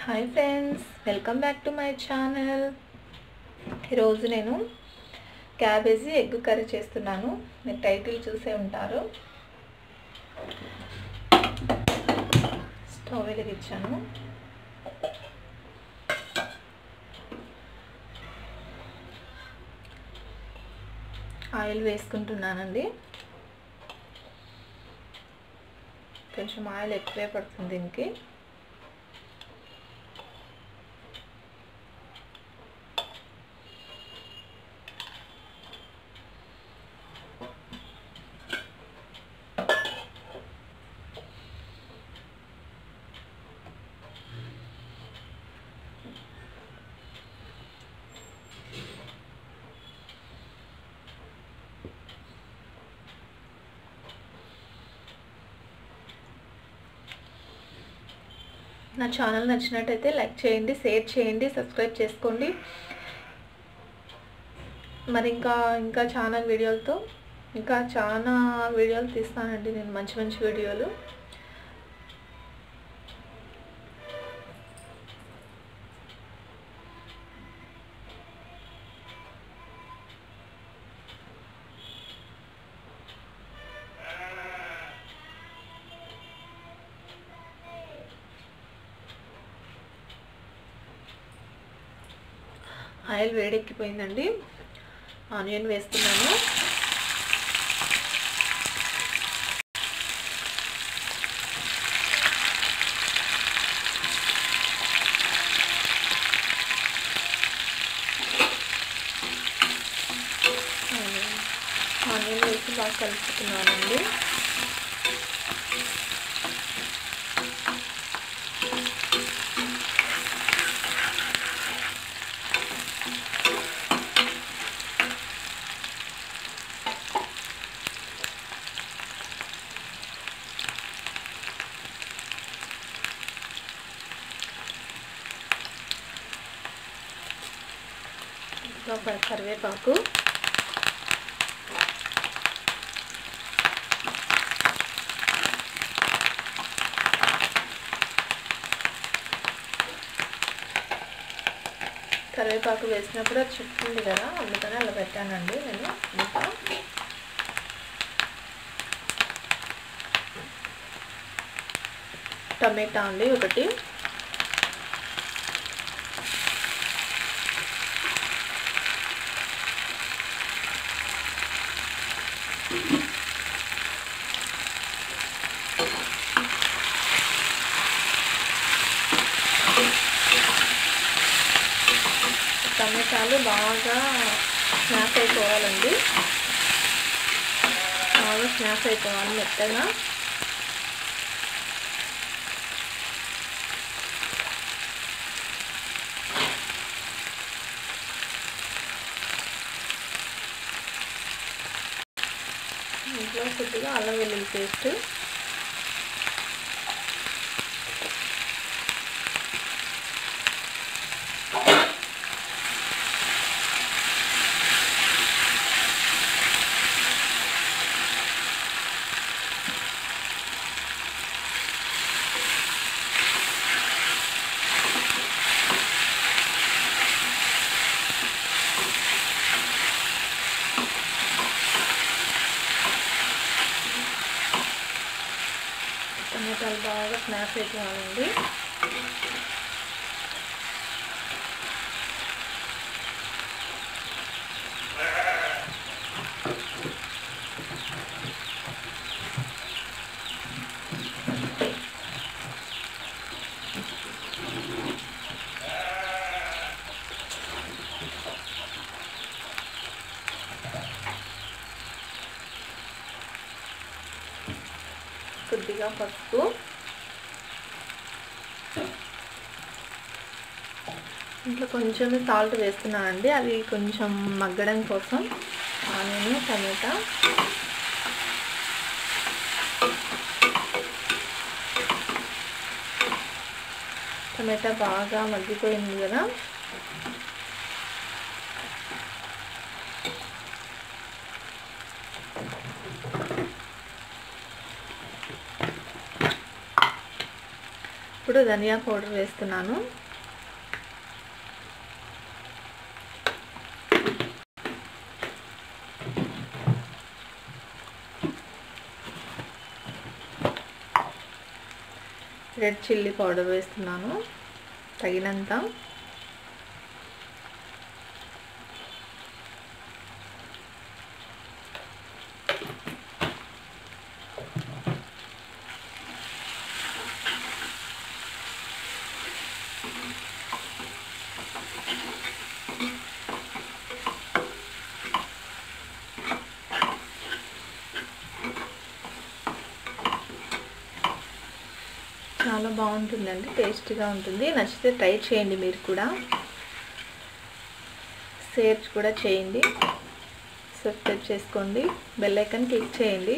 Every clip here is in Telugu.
hi friends welcome back to my channel ఈరోజు నేను క్యాబేజీ ఎగ్ కర్రీ చేస్తున్నాను మీరు టైటిల్ చూసే ఉంటారు స్టవ్ వెలిగించాను ఆయిల్ వేసుకుంటున్నానండి కొంచెం ఆయిల్ ఎక్కువే పడుతుంది దీనికి నా ఛానల్ నచ్చినట్టయితే లైక్ చేయండి షేర్ చేయండి సబ్స్క్రైబ్ చేసుకోండి మరి ఇంకా ఇంకా చాలా వీడియోలతో ఇంకా చాలా వీడియోలు తీస్తానండి నేను మంచి మంచి వీడియోలు ఆయిల్ వేడెక్కిపోయిందండి ఆనియన్ వేస్తున్నాను ఆనియన్ వేసి బాగా కలుపుతున్నానండి ఇంకా కరివేపాకు కరివేపాకు వేసినప్పుడు అది చెప్తుంది కదా అందుకని అలా పెట్టానండి నేను ఇంకా టమాటా అండి ఒకటి టమాటాలు బాగా స్నాప్ అయిపోవాలండి బాగా స్నాప్ అయిపోవాలి మెత్తగా ఇంట్లో కొద్దిగా అల్లం వెల్లుల్లి పేస్ట్ టమాటాలు బాగా స్నాప్ అయిపోవాలండి కొద్దిగా పసుపు ఇంట్లో కొంచెం సాల్ట్ వేస్తున్నానండి అవి కొంచెం మగ్గడం కోసం ఆనియన్ టమాటా టమాటా బాగా మగ్గిపోయింది కదా ఇప్పుడు ధనియా పౌడర్ వేస్తున్నాను రెడ్ చిల్లీ పౌడర్ వేస్తున్నాను తగినంత చాలా బాగుంటుందండి టేస్టీగా ఉంటుంది నచ్చితే ట్రై చేయండి మీరు కూడా షేర్ కూడా చేయండి సబ్స్క్రైబ్ చేసుకోండి బెల్ ఐకాన్ క్లిక్ చేయండి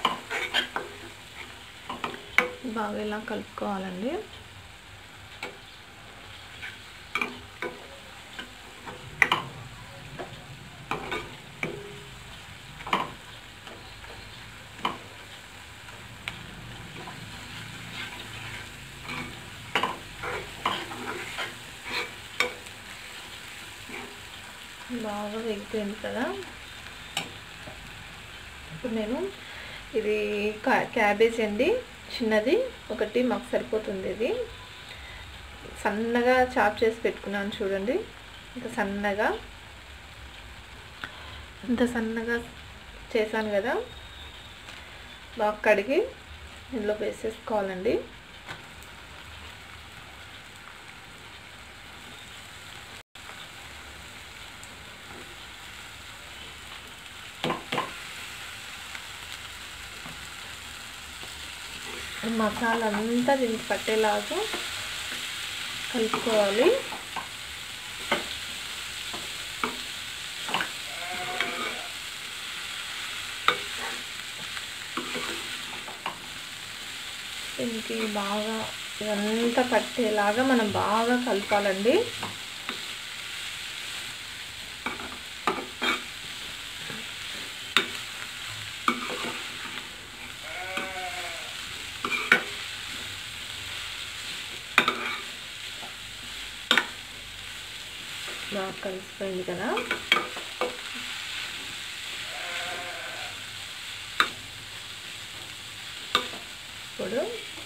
బాగా ఇలా కలుపుకోవాలండి బాగా వేగిపోయింది కదా ఇప్పుడు నేను ఇది క్యాబేజ్ అండి చిన్నది ఒకటి మాకు సరిపోతుంది ఇది సన్నగా చాప్ చేసి పెట్టుకున్నాను చూడండి ఇంత సన్నగా ఇంత సన్నగా చేశాను కదా బాగా కడిగి ఇందులో వేసేసుకోవాలండి మసాలా అంతా దీనికి పట్టేలాగా కలుపుకోవాలి దీనికి బాగా ఇదంతా పట్టేలాగా మనం బాగా కలపాలండి బాగా కలిసిపోయింది కదా ఇప్పుడు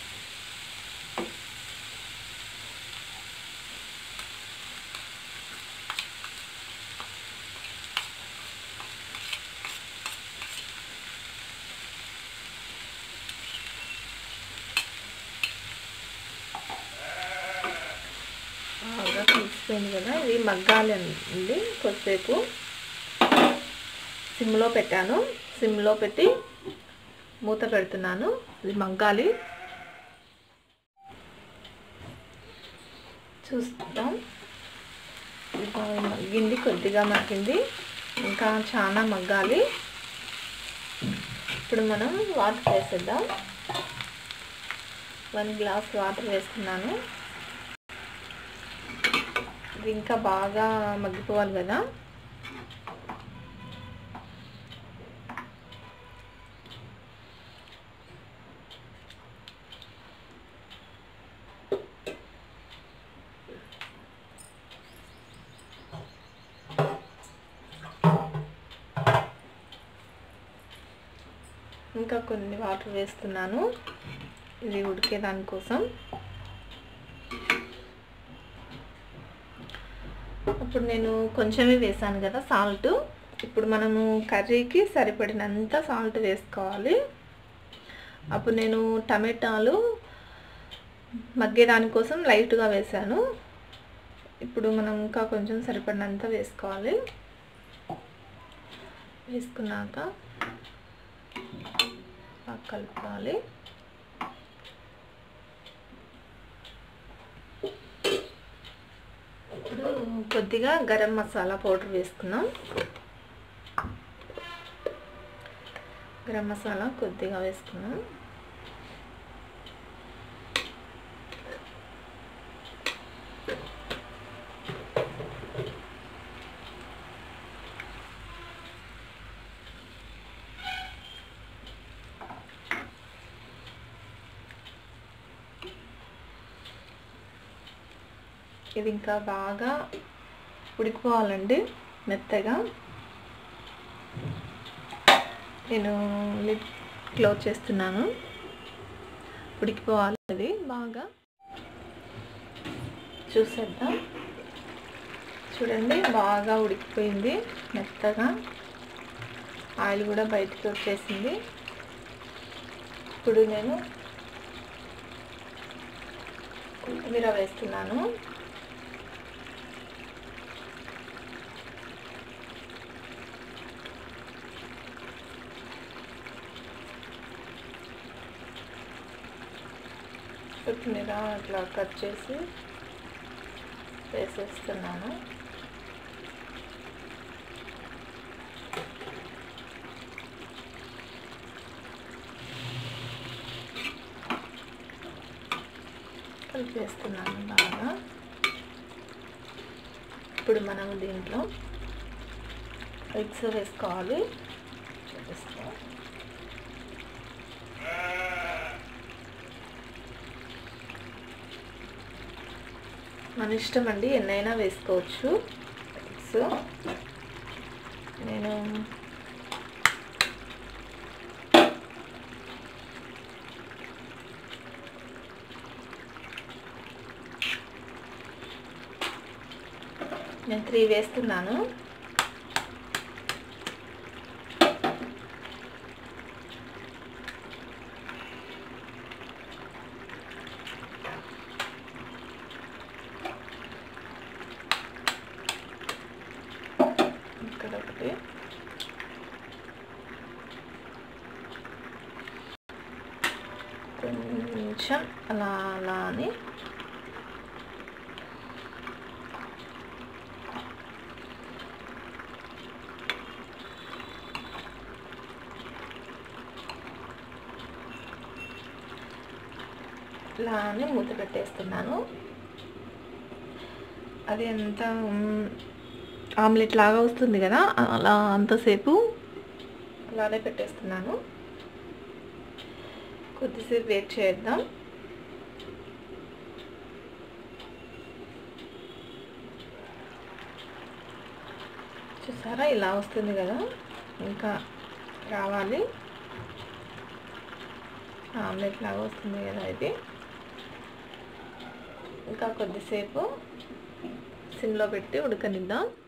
బాగా కలిసిపోయింది కదా ఇది మగ్గాలి అండి కొద్దిసేపు సిమ్లో పెట్టాను సిమ్లో పెట్టి మూత పెడుతున్నాను ఇది మగ్గాలి చూస్తాం ఇది బాగా మగ్గింది కొద్దిగా మగ్గింది ఇంకా చాలా మగ్గాలి ఇప్పుడు మనం వాటర్ వేసేద్దాం వన్ గ్లాస్ వాటర్ వేస్తున్నాను ఇది ఇంకా బాగా మగ్గిపోవాలి కదా ఇంకా కొన్ని వాటర్ వేస్తున్నాను ఇది ఉడికే దానికోసం అప్పుడు నేను కొంచెమే వేసాను కదా సాల్ట్ ఇప్పుడు మనము కర్రీకి సరిపడినంత సాల్ట్ వేసుకోవాలి అప్పుడు నేను టమాటాలు మగ్గేదాని కోసం లైట్గా వేసాను ఇప్పుడు మనం ఇంకా కొంచెం సరిపడినంత వేసుకోవాలి వేసుకున్నాక బాగా కలుపుకోవాలి ఇప్పుడు కొద్దిగా గరం మసాలా పౌడర్ వేసుకున్నాం గరం మసాలా కొద్దిగా వేసుకున్నాం ఇది ఇంకా బాగా ఉడికిపోవాలండి మెత్తగా నేను లిడ్ క్లోజ్ చేస్తున్నాను ఉడికిపోవాలి అది బాగా చూసేద్దాం చూడండి బాగా ఉడికిపోయింది మెత్తగా ఆయిల్ కూడా బయటకు వచ్చేసింది ఇప్పుడు నేను కొత్తిమీర వేస్తున్నాను కొత్తిమీర అట్లా కట్ చేసి వేసేస్తున్నాను కలిపేస్తున్నాను బాగా ఇప్పుడు మనం దీంట్లో ఎగ్స్ వేసుకోవాలి చూపిస్తా మన ఇష్టం అండి ఎన్నైనా వేసుకోవచ్చు ఎగ్స్ నేను నేను త్రీ వేస్తున్నాను ఇక్కడ ఒకటి కొంచెం అలా అలా అని ఇలా అని మూత పెట్టేస్తున్నాను అది ఎంత మ్, ఆమ్లెట్ లాగా వస్తుంది కదా అలా అంతసేపు అలానే పెట్టేస్తున్నాను కొద్దిసేపు వెయిట్ చేద్దాం చూసారా ఇలా వస్తుంది కదా ఇంకా రావాలి ఆమ్లెట్ లాగా వస్తుంది కదా ఇది ఇంకా కొద్దిసేపు సిమ్లో పెట్టి ఉడకనిద్దాం